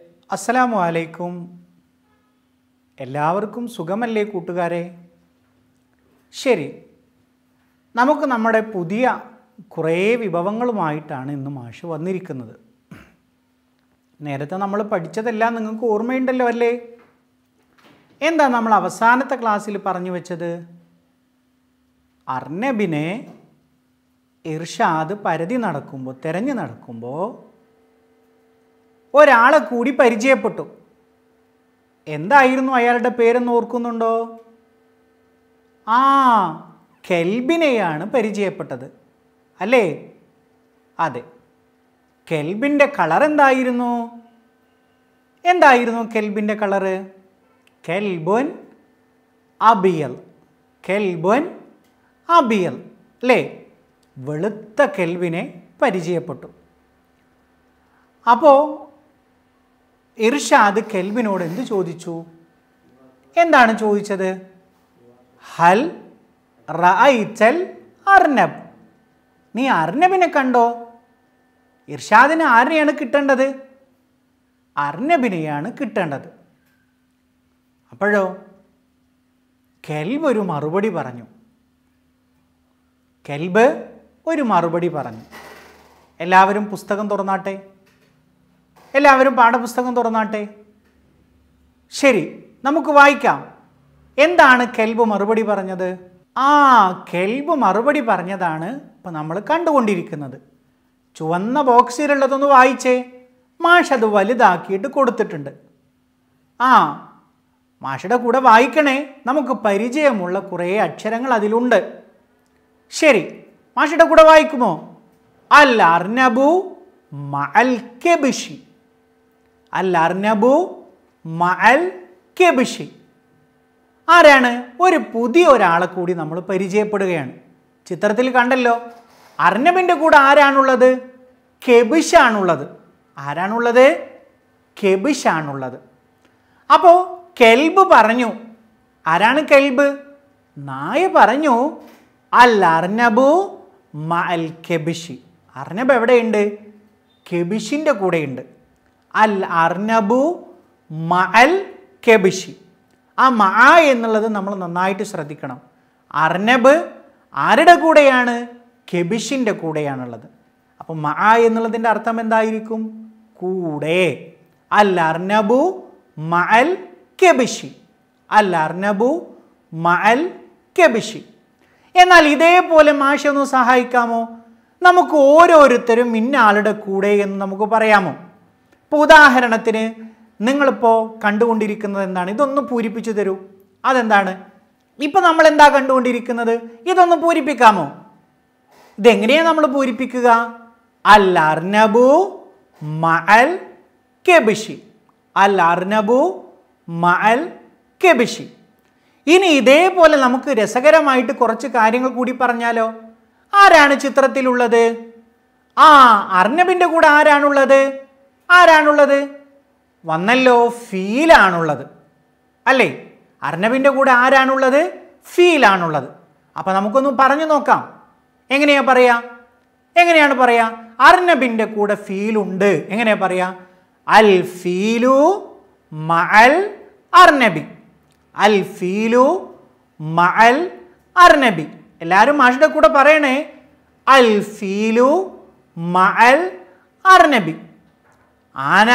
അസ്സലാമു അലൈക്കും എല്ലാവർക്കും സുഖമല്ലേ കൂട്ടുകാരെ ശരി നമുക്ക് നമ്മുടെ പുതിയ കുറേ വിഭവങ്ങളുമായിട്ടാണ് ഇന്ന് മാഷ് വന്നിരിക്കുന്നത് നേരത്തെ നമ്മൾ പഠിച്ചതെല്ലാം നിങ്ങൾക്ക് ഓർമ്മയുണ്ടല്ലോ അല്ലേ എന്താ നമ്മൾ അവസാനത്തെ ക്ലാസ്സിൽ പറഞ്ഞു വെച്ചത് അർണബിനെ ഇർഷാദ് പരതി നടക്കുമ്പോൾ തിരഞ്ഞു നടക്കുമ്പോൾ ഒരാളെ കൂടി പരിചയപ്പെട്ടു എന്തായിരുന്നു അയാളുടെ പേരെന്ന് ഓർക്കുന്നുണ്ടോ ആ കെൽബിനെയാണ് പരിചയപ്പെട്ടത് അല്ലേ അതെ കെൽബിൻ്റെ കളർ എന്തായിരുന്നു എന്തായിരുന്നു കെൽബിൻ്റെ കളറ് കെൽബുൻ അബിയൽ കെൽബുൻ അബിയൽ അല്ലേ വെളുത്ത കെൽവിനെ പരിചയപ്പെട്ടു അപ്പോൾ ഇർഷാദ് കെൽവിനോട് എന്ത് ചോദിച്ചു എന്താണ് ചോദിച്ചത് ഹൽ റഅയ്തൽ അർനബ് നീ അർനബിനെ കണ്ടോ ഇർഷാദിന് ആരെയാണ് കിട്ടേണ്ടത് അർനബിനെയാണ് കിട്ടേണ്ടത് അപ്പോഴോ കെൽബ് ഒരു മറുപടി പറഞ്ഞു കെൽബ് ഒരു മറുപടി പറഞ്ഞു എല്ലാവരും പുസ്തകം തുറന്നാട്ടെ എല്ലാവരും പാഠപുസ്തകം തുറന്നാട്ടെ ശരി നമുക്ക് വായിക്കാം എന്താണ് കെൽബ് മറുപടി പറഞ്ഞത് ആ കെൽബ് മറുപടി പറഞ്ഞതാണ് ഇപ്പം നമ്മൾ കണ്ടുകൊണ്ടിരിക്കുന്നത് ചുവന്ന ബോക്സിലുള്ളതൊന്ന് വായിച്ചേ മാഷ് അത് വലുതാക്കിയിട്ട് കൊടുത്തിട്ടുണ്ട് ആ മാഷയുടെ കൂടെ വായിക്കണേ നമുക്ക് പരിചയമുള്ള കുറേ അക്ഷരങ്ങൾ അതിലുണ്ട് ശരി മാഷയുടെ കൂടെ വായിക്കുമോ അൽ അർനബു മഅൽ കെബിഷി അൽ അർനബു മഅൽ കെബിഷി ആരാണ് ഒരു പുതിയ ഒരാളെ കൂടി നമ്മൾ പരിചയപ്പെടുകയാണ് ചിത്രത്തിൽ കണ്ടല്ലോ അർനബിൻ്റെ കൂടെ ആരാണുള്ളത് കെബിഷാണുള്ളത് ആരാണുള്ളത് കെബിഷാണുള്ളത് അപ്പോൾ കെൽബ് പറഞ്ഞു ആരാണ് കെൽബ് നായ പറഞ്ഞു അൽ അർനബു മ അൽ കെബിഷി അർനബ് എവിടെയുണ്ട് കെബിഷിൻ്റെ കൂടെയുണ്ട് അൽ അർനബു മ അൽ കെബിഷി ആ മ എന്നുള്ളത് നമ്മൾ നന്നായിട്ട് ശ്രദ്ധിക്കണം അർനബ് ആരുടെ കൂടെയാണ് കെബിഷിൻ്റെ കൂടെയാണുള്ളത് അപ്പോൾ മ എന്നുള്ളതിൻ്റെ അർത്ഥം എന്തായിരിക്കും കൂടെ അൽ അർനബു മ അൽ കെബിഷി അൽ അർനബു മ അൽ കെബിഷി എന്നാൽ ഇതേപോലെ മാഷ ഒന്ന് സഹായിക്കാമോ നമുക്ക് ഓരോരുത്തരും ഇന്ന ആളുടെ കൂടെ എന്ന് നമുക്ക് പറയാമോ ഇപ്പോൾ ഉദാഹരണത്തിന് നിങ്ങളിപ്പോൾ കണ്ടുകൊണ്ടിരിക്കുന്നത് എന്താണ് ഇതൊന്ന് പൂരിപ്പിച്ചു തരൂ അതെന്താണ് ഇപ്പം നമ്മൾ എന്താ കണ്ടുകൊണ്ടിരിക്കുന്നത് ഇതൊന്ന് പൂരിപ്പിക്കാമോ ഇതെങ്ങനെയാണ് നമ്മൾ പൂരിപ്പിക്കുക അൽ അർനബു മഅൽ കെബിഷി അൽ അർനബു മഅൽ കെബിഷി ഇനി ഇതേപോലെ നമുക്ക് രസകരമായിട്ട് കുറച്ച് കാര്യങ്ങൾ കൂടി പറഞ്ഞാലോ ആരാണ് ചിത്രത്തിലുള്ളത് ആ അർനബിൻ്റെ കൂടെ ആരാണുള്ളത് ആരാണുള്ളത് വന്നല്ലോ ഫീലാണുള്ളത് അല്ലേ അർനബിൻ്റെ കൂടെ ആരാണുള്ളത് ഫീലാണുള്ളത് അപ്പം നമുക്കൊന്ന് പറഞ്ഞു നോക്കാം എങ്ങനെയാ പറയാ എങ്ങനെയാണ് പറയാ അർനബിൻ്റെ കൂടെ ഫീലുണ്ട് എങ്ങനെയാ പറയാ അൽ ഫീലു മഅൽ അർനബി അൽ ഫീലു മഅൽ അർനബി എല്ലാവരും മാഷിയുടെ കൂടെ പറയണേ അൽ ഫീലു മഅൽ അർനബി ആന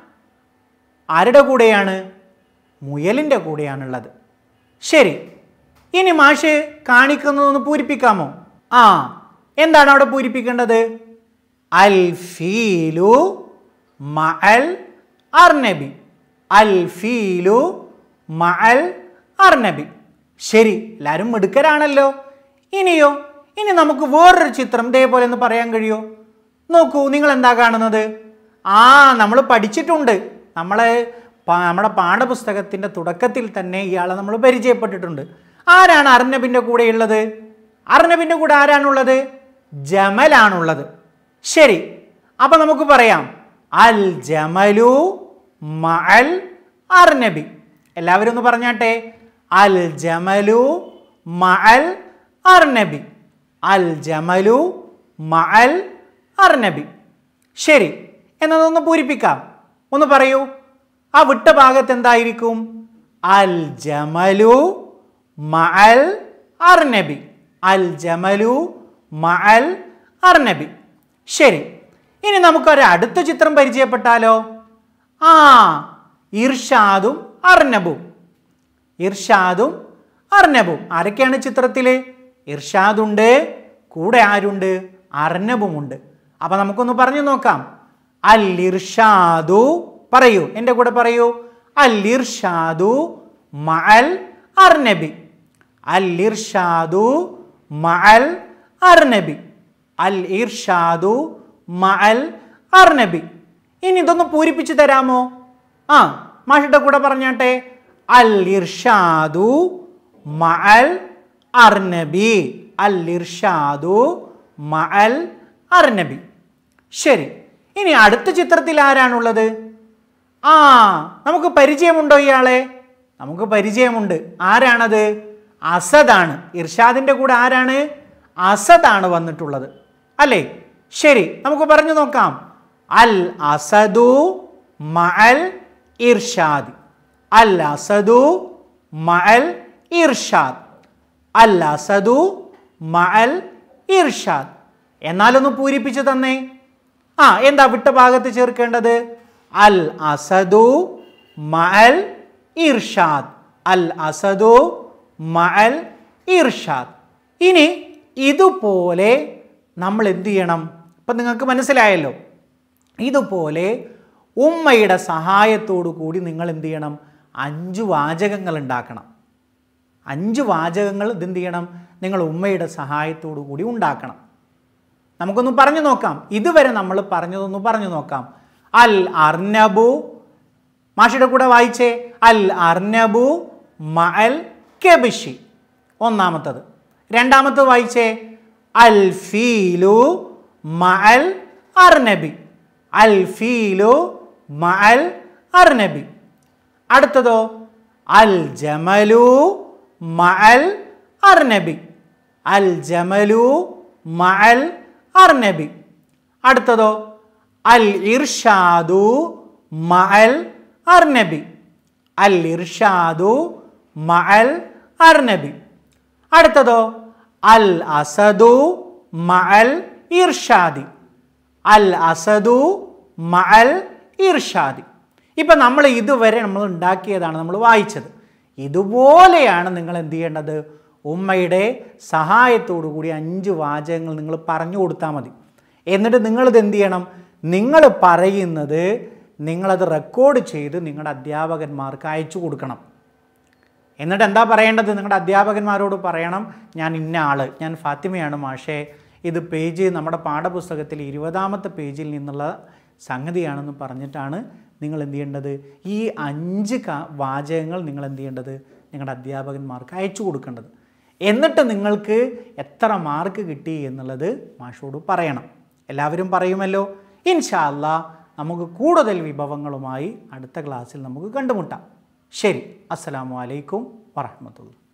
ആരുടെ കൂടെയാണ് മുയലിൻ്റെ കൂടെയാണുള്ളത് ശരി ഇനി മാഷ് കാണിക്കുന്നതൊന്ന് പൂരിപ്പിക്കാമോ ആ എന്താണ് അവിടെ പൂരിപ്പിക്കേണ്ടത് അൽ ഫീലു മഅൽ അർനബി അൽ ഫീലു മഅൽ അർനബി ശരി എല്ലാവരും മിടുക്കരാണല്ലോ ഇനിയോ ഇനി നമുക്ക് വേറൊരു ചിത്രം ഇതേപോലെ ഒന്ന് പറയാൻ കഴിയോ നോക്കൂ നിങ്ങൾ എന്താ കാണുന്നത് ആ നമ്മൾ പഠിച്ചിട്ടുണ്ട് നമ്മളെ പ- നമ്മുടെ പാഠപുസ്തകത്തിൻ്റെ തുടക്കത്തിൽ തന്നെ ഇയാളെ നമ്മൾ പരിചയപ്പെട്ടിട്ടുണ്ട് ആരാണ് അർനബിൻ്റെ കൂടെയുള്ളത് അർനബിൻ്റെ കൂടെ ആരാണുള്ളത് ജമലാണുള്ളത് ശരി അപ്പം നമുക്ക് പറയാം അൽ ജമലു മഅൽ അർനബി എല്ലാവരും ഒന്ന് പറഞ്ഞാട്ടെ അൽ ജമലു മഅൽ അർനബി അൽ ജമലു മഅൽ അർനബി ശരി എന്നതൊന്ന് പൂരിപ്പിക്കാം ഒന്ന് പറയൂ ആ വിട്ട ഭാഗത്ത് എന്തായിരിക്കും അൽ ജമലു മഅൽ അർനബി അൽ ജമലു മഅൽ അർനബി ശരി ഇനി നമുക്കൊരു അടുത്ത ചിത്രം പരിചയപ്പെട്ടാലോ ആ ഇർഷാദും അർനബും ഇർഷാദും അർനബും ആരൊക്കെയാണ് ചിത്രത്തിൽ ഇർഷാദുണ്ട് കൂടെ ആരുണ്ട് അർനബുമുണ്ട് അപ്പൊ നമുക്കൊന്ന് പറഞ്ഞു നോക്കാം അൽ ഇർഷാദു പറയൂ എൻ്റെ കൂടെ പറയൂ അൽ ഇർഷാദു മഅൽ അർനബി അൽ ഇർഷാദു മഅൽ അർനബി അൽ ഇർഷാദു മഅൽ അർനബി ഇനി ഇതൊന്ന് പൂരിപ്പിച്ച് തരാമോ ആ മാഷിയുടെ കൂടെ പറഞ്ഞാട്ടെ അൽ ഇർഷാദു മഅൽ അർനബി അൽ ഇർഷാദു മഅൽ അർനബി ശരി ഇനി അടുത്ത ചിത്രത്തിൽ ആരാണുള്ളത് ആ നമുക്ക് പരിചയമുണ്ടോ ഇയാളെ നമുക്ക് പരിചയമുണ്ട് ആരാണത് അസദാണ് ഇർഷാദിന്റെ കൂടെ ആരാണ് അസദാണ് വന്നിട്ടുള്ളത് അല്ലേ ശരി നമുക്ക് പറഞ്ഞു നോക്കാം അൽ അസദു മഅൽ ഇർഷാദ് അൽ അസദു മഅൽ ഇർഷാദ് അൽ അസദു മഅൽ ഇർഷാദ് എന്നാലൊന്ന് പൂരിപ്പിച്ച് തന്നേ ആ എന്താ വിട്ട ഭാഗത്ത് ചേർക്കേണ്ടത് അൽ അസദു മഅൽ ഇർഷാദ് അൽ അസദു മഅൽ ഇർഷാദ് ഇനി ഇതുപോലെ നമ്മൾ എന്ത് ചെയ്യണം ഇപ്പം നിങ്ങൾക്ക് മനസ്സിലായല്ലോ ഇതുപോലെ ഉമ്മയുടെ സഹായത്തോടു കൂടി നിങ്ങൾ എന്ത് ചെയ്യണം അഞ്ച് വാചകങ്ങൾ ഉണ്ടാക്കണം അഞ്ച് വാചകങ്ങൾ ഇതെന്ത് ചെയ്യണം നിങ്ങൾ ഉമ്മയുടെ സഹായത്തോടു കൂടി ഉണ്ടാക്കണം നമുക്കൊന്ന് പറഞ്ഞു നോക്കാം ഇതുവരെ നമ്മൾ പറഞ്ഞതൊന്ന് പറഞ്ഞു നോക്കാം അൽ അർനബു മാഷിയുടെ കൂടെ വായിച്ചേ അൽ അർനബു മഅൽ കെബിഷി ഒന്നാമത്തത് രണ്ടാമത്തത് വായിച്ചേ അൽ ഫീലു മഅൽ അർനബി അൽ ഫീലു മഅൽ അർനബി അടുത്തതോ അൽ ജമലു മഅൽ അർനബി അൽ ജമലു മഅൽ അർനബി അടുത്തതോ അൽ ഇർഷാദു മഅൽ അർനബി അൽ ഇർഷാദു മഅൽ അർനബി അടുത്തതോ അൽ അസദു മഅൽ ഇർഷാദി അൽ അസദു മഅൽ ഇർഷാദി ഇപ്പം നമ്മൾ ഇതുവരെ നമ്മൾ ഉണ്ടാക്കിയതാണ് നമ്മൾ വായിച്ചത് ഇതുപോലെയാണ് നിങ്ങൾ എന്ത് ചെയ്യേണ്ടത് ഉമ്മയുടെ സഹായത്തോടു കൂടി അഞ്ച് വാചകങ്ങൾ നിങ്ങൾ പറഞ്ഞു കൊടുത്താൽ മതി എന്നിട്ട് നിങ്ങളിത് എന്ത് ചെയ്യണം നിങ്ങൾ പറയുന്നത് നിങ്ങളത് റെക്കോർഡ് ചെയ്ത് നിങ്ങളുടെ അധ്യാപകന്മാർക്ക് അയച്ചു കൊടുക്കണം എന്നിട്ട് എന്താ പറയേണ്ടത് നിങ്ങളുടെ അധ്യാപകന്മാരോട് പറയണം ഞാൻ ഇന്ന ആള് ഞാൻ ഫാത്തിമയാണ് മാഷേ ഇത് പേജ് നമ്മുടെ പാഠപുസ്തകത്തിൽ ഇരുപതാമത്തെ പേജിൽ നിന്നുള്ള സംഗതിയാണെന്ന് പറഞ്ഞിട്ടാണ് നിങ്ങൾ എന്ത് ചെയ്യേണ്ടത് ഈ അഞ്ച് ക- വാചകങ്ങൾ നിങ്ങൾ എന്ത് ചെയ്യേണ്ടത് നിങ്ങളുടെ അധ്യാപകന്മാർക്ക് അയച്ചു കൊടുക്കേണ്ടത് എന്നിട്ട് നിങ്ങൾക്ക് എത്ര മാർക്ക് കിട്ടി എന്നുള്ളത് മാഷോട് പറയണം എല്ലാവരും പറയുമല്ലോ ഇൻഷാ അല്ലാ നമുക്ക് കൂടുതൽ വിഭവങ്ങളുമായി അടുത്ത ക്ലാസ്സിൽ നമുക്ക് കണ്ടുമുട്ടാം ശരി അസ്സലാമു അലൈക്കും വറഹ്മത്തുള്ളാഹി